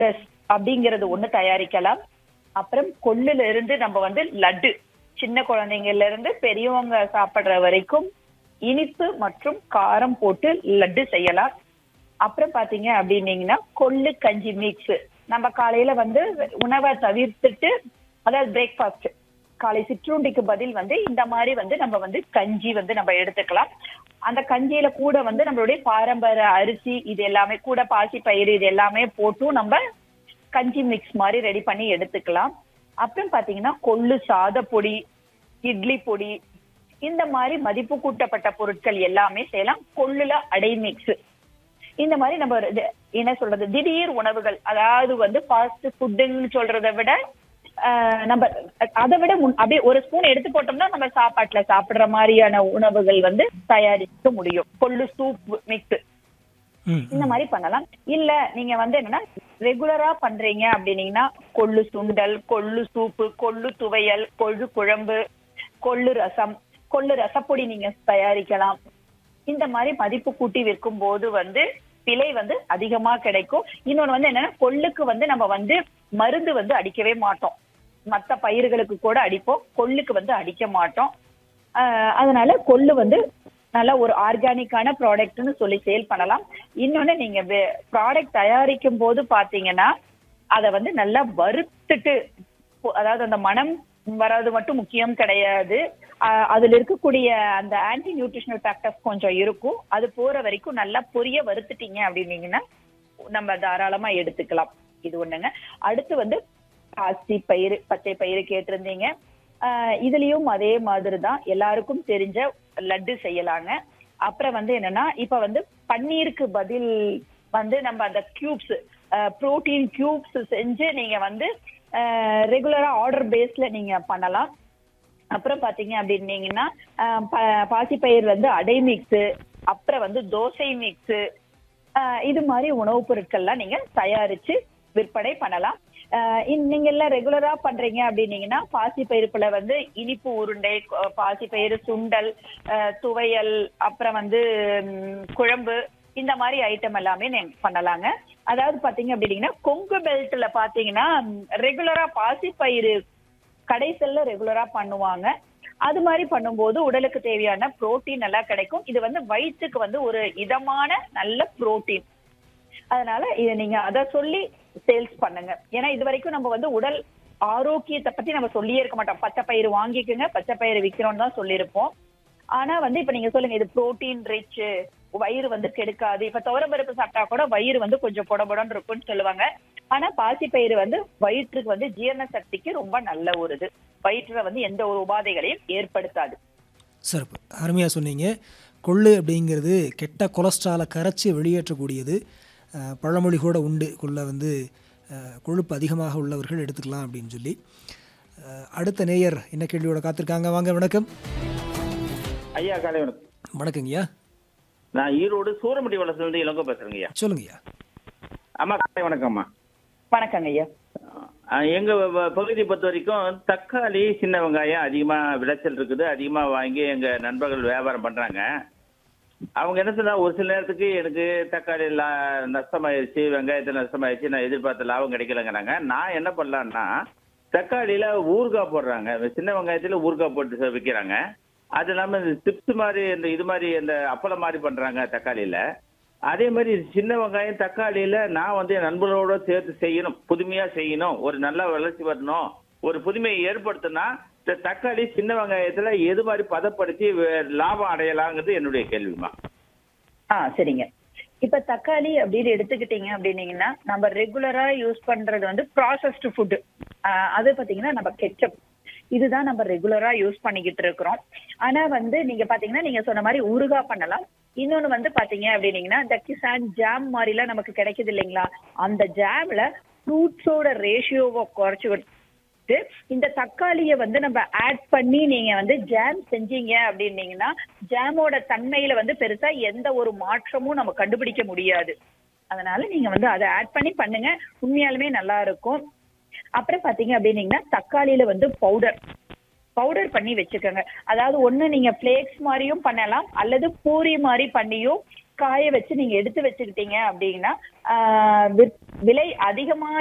dress அப்படிங்கறது ஒண்ணு தயாரிக்கலாம் அப்புறம் கொள்ளுல இருந்து நம்ம வந்து லட்டு சின்ன குழந்தைங்கள்ல இருந்து பெரியவங்க சாப்பிடுற வரைக்கும் இனிப்பு மற்றும் காரம் போட்டு லட்டு செய்யலாம் அப்புறம் பாத்தீங்க அப்படின்னீங்கன்னா கொள்ளு கஞ்சி மிக்ஸ் நம்ம காலையில வந்து உணவை தவிர்த்துட்டு அதாவது பிரேக்ஃபாஸ்ட் காலை சிற்றுண்டிக்கு பதில் வந்து இந்த மாதிரி வந்து நம்ம வந்து கஞ்சி வந்து நம்ம எடுத்துக்கலாம் அந்த கஞ்சியில கூட வந்து நம்மளுடைய பாரம்பரிய அரிசி இது எல்லாமே கூட பாசி பயிறு இது எல்லாமே போட்டும் நம்ம கஞ்சி மிக்ஸ் மாதிரி ரெடி பண்ணி எடுத்துக்கலாம் அப்புறம் பாத்தீங்கன்னா கொள்ளு சாத பொடி இட்லி பொடி இந்த மாதிரி மதிப்பு கூட்டப்பட்ட பொருட்கள் எல்லாமே செய்யலாம் கொள்ளுல அடை மிக்ஸ் இந்த மாதிரி நம்ம ஒரு இது- என்ன சொல்றது திடீர் உணவுகள் அதாவது வந்து ஃபாஸ்ட் ஃபுட்டுன்னு சொல்றதை விட ஆஹ், நம்ம அதை விட முன்- அப்படியே ஒரு ஸ்பூன் எடுத்து போட்டோம்னா நம்ம சாப்பாட்டுல சாப்பிடுற மாதிரியான உணவுகள் வந்து தயாரிக்க முடியும் கொள்ளு சூப் மிக்ஸ் ம் இந்த மாதிரி பண்ணலாம் இல்ல நீங்க வந்து என்னன்னா ரெகுலரா பண்றீங்க அப்படின்னீங்கன்னா கொள்ளு சுண்டல் கொள்ளு சூப்பு கொள்ளு துவையல் கொள்ளு குழம்பு கொள்ளு ரசம் கொள்ளு ரசப்பொடி நீங்க தயாரிக்கலாம் இந்த மாதிரி மதிப்பு கூட்டி விற்கும் போது வந்து விலை வந்து அதிகமா கிடைக்கும் இன்னொன்னு வந்து என்னன்னா கொள்ளுக்கு வந்து நம்ம வந்து மருந்து வந்து அடிக்கவே மாட்டோம் மத்த பயிர்களுக்கு கூட அடிப்போம் கொள்ளுக்கு வந்து அடிக்க மாட்டோம் ஆஹ் அதனால கொள்ளு வந்து நல்ல ஒரு ஆர்கானிக்கான ப்ராடக்ட்னு சொல்லி சேல் பண்ணலாம் இன்னொன்னு நீங்க ப்ராடக்ட் தயாரிக்கும் போது பாத்தீங்கன்னா அதை வந்து நல்லா வறுத்துட்டு பொ- அதாவது அந்த மனம் வராது மட்டும் முக்கியம் கிடையாது ஆஹ் அதுல இருக்கக்கூடிய அந்த ஆன்டி நியூட்ரிஷனல் ஃபேக்டர்ஸ் கொஞ்சம் இருக்கும் அது போற வரைக்கும் நல்லா பொரிய வறுத்துட்டீங்க அப்படின்னீங்கன்னா நம்ம தாராளமா எடுத்துக்கலாம் இது ஒண்ணுங்க அடுத்து வந்து பாசி பயிறு பச்சை பயிறு கேட்டிருந்தீங்க ஆஹ் இதுலயும் அதே மாதிரி தான் எல்லாருக்கும் தெரிஞ்ச லட்டு செய்யலாங்க அப்புறம் வந்து என்னன்னா இப்ப வந்து பன்னீருக்கு பதில் வந்து நம்ம அந்த கியூப்ஸ் புரோட்டீன் கியூப்ஸ் செஞ்சு நீங்க வந்து ரெகுலரா ஆர்டர் பேஸ்ல நீங்க பண்ணலாம் அப்புறம் பாத்தீங்க அப்படின்னீங்கன்னா ஆஹ் ப- பாசிப்பயிர் வந்து அடை மிக்ஸ் அப்புறம் வந்து தோசை மிக்ஸ் இது மாதிரி உணவுப் பொருட்கள்லாம் நீங்க தயாரிச்சு விற்பனை பண்ணலாம் ஆஹ் இன்- நீங்க எல்லாம் ரெகுலரா பண்றீங்க அப்படின்னீங்கன்னா பாசி பயிர்ப்புல வந்து இனிப்பு உருண்டை கொ- பாசிப்பயிறு சுண்டல் ஆஹ் துவையல் அப்புறம் வந்து ம், குழம்பு இந்த மாதிரி ஐட்டம் எல்லாமே நீங்க பண்ணலாங்க அதாவது பாத்தீங்க அப்படின்னீங்கன்னா கொங்கு பெல்ட்ல பாத்தீங்கன்னா ரெகுலரா பாசிப்பயிறு கடைசல்ல ரெகுலரா பண்ணுவாங்க அது மாதிரி பண்ணும்போது உடலுக்கு தேவையான புரோட்டீன் நல்லா கிடைக்கும் இது வந்து வயிற்றுக்கு வந்து ஒரு இதமான நல்ல புரோட்டீன் அதனால இதை நீங்க அத சொல்லி சேல்ஸ் பண்ணுங்க ஏன்னா இது வரைக்கும் நம்ம வந்து உடல் ஆரோக்கியத்தை பத்தி நம்ம சொல்லியே இருக்க மாட்டோம் பச்சை பயிறு வாங்கிக்கோங்க பச்சை பயிறு விக்கிறோம்னு தான் சொல்லியிருப்போம் ஆனா வந்து இப்ப நீங்க சொல்லுங்க இது புரோட்டீன் ரிச் வயிறு வந்து கெடுக்காது இப்ப துவரம்பருப்பு சாப்பிட்டா கூட வயிறு வந்து கொஞ்சம் புடபுடன்னு இருக்கும்னு சொல்லுவாங்க ஆனா பாசிப்பயிறு வந்து வயிற்றுக்கு வந்து ஜீரண சக்திக்கு ரொம்ப நல்ல ஒரு இது வயிற்றுல வந்து எந்த ஒரு உபாதைகளையும் ஏற்படுத்தாது சிறப்பு அருமையாக சொன்னீங்க கொள்ளு அப்படிங்கிறது கெட்ட கொலஸ்ட்ராலை கரைச்சி வெளியேற்றக்கூடியது அஹ், பழமொழி கூட உண்டு கொள்ளை வந்து அஹ், கொழுப்பு அதிகமாக உள்ளவர்கள் எடுத்துக்கலாம் அப்படின்னு சொல்லி அஹ், அடுத்த நேயர் என்ன கேள்வியோட காத்திருக்காங்க வாங்க வணக்கம் ஐயா காலை வணக்கம் வணக்கங்கய்யா நான் ஈரோடு சூரமட்டி வளசுலேருந்து இளங்கோ பேசுறேங்க ஐயா சொல்லுங்கய்யா அம்மா காலை வணக்கம்மா வணக்கங்க ஐயா அஹ் எங்க வ- பகுதி பொறுத்த வரைக்கும் தக்காளி சின்ன வெங்காயம் அதிகமா விளைச்சல் இருக்குது அதிகமா வாங்கி எங்க நண்பர்கள் வியாபாரம் பண்றாங்க அவங்க என்ன சொன்னா ஒரு சில நேரத்துக்கு எனக்கு தக்காளி லா- நஷ்டமாயிருச்சு வெங்காயத்தில் நஷ்டமாயிருச்சு நான் எதிர்பார்த்த லாபம் கிடைக்கலங்கிறாங்க நான் என்ன பண்ணலான்னா தக்காளியில ஊறுகாய் போடுறாங்க சின்ன வெங்காயத்துல ஊறுகாய் போட்டு ச- விக்கிறாங்க அது இல்லாம இந்த சிப்ஸ் மாதிரி இந்த இது மாதிரி இந்த அப்பளம் மாதிரி பண்றாங்க தக்காளியில அதே மாதிரி சின்ன வெங்காயம் தக்காளியில நான் வந்து என் நண்பர்களோட சேர்த்து செய்யணும் புதுமையா செய்யணும் ஒரு நல்ல வளர்ச்சி வரணும் ஒரு புதுமையை ஏற்படுத்தினா இந்த தக்காளி சின்ன வெங்காயத்துல எது மாதிரி பதப்படுத்தி வே- லாபம் அடையலாங்கிறது என்னுடைய கேள்விமா ஆ சரிங்க இப்ப தக்காளி அப்படின்னு எடுத்துக்கிட்டீங்க அப்படின்னீங்கன்னா நம்ம ரெகுலரா யூஸ் பண்றது வந்து ப்ராசஸ்டு ஃபுட் அது பாத்தீங்கன்னா நம்ம கெச்சப் இதுதான் நம்ம ரெகுலரா யூஸ் பண்ணிக்கிட்டு இருக்கிறோம் ஆனா வந்து நீங்க பாத்தீங்கன்னா நீங்க சொன்ன மாதிரி ஊறுகாய் பண்ணலாம் இன்னொன்னு வந்து பாத்தீங்க அப்படின்னீங்கன்னா இந்த கிசான் ஜாம் மாதிரிலாம் நமக்கு கிடைக்குது இல்லைங்களா அந்த ஜாம்ல ஃப்ரூட்ஸோட ரேஷியோவை குறைச்சு விட்டு இந்த தக்காளிய வந்து நம்ம ஆட் பண்ணி நீங்க வந்து ஜாம் செஞ்சீங்க அப்படின்னீங்கன்னா ஜாமோட தன்மையில வந்து பெருசா எந்த ஒரு மாற்றமும் நம்ம கண்டுபிடிக்க முடியாது அதனால நீங்க வந்து அதை ஆட் பண்ணி பண்ணுங்க உண்மையாலுமே நல்லா இருக்கும் அப்புறம் பாத்தீங்க அப்படின்னீங்கன்னா தக்காளியில வந்து பவுடர் பவுடர் பண்ணி வச்சுக்கோங்க அதாவது ஒண்ணு நீங்க ஃபிளேக்ஸ் மாதிரியும் பண்ணலாம் அல்லது பூரி மாதிரி பண்ணியும் காய வச்சு நீங்க எடுத்து வச்சுக்கிட்டீங்க அப்படின்னா ஆஹ் விற்- விலை அதிகமா